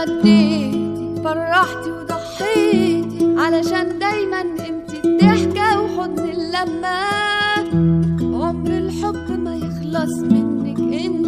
اديتي فرحتي وضحيتي علشان دايما انت الضحكة وحضن اللمة عمر الحب ما يخلص منك انت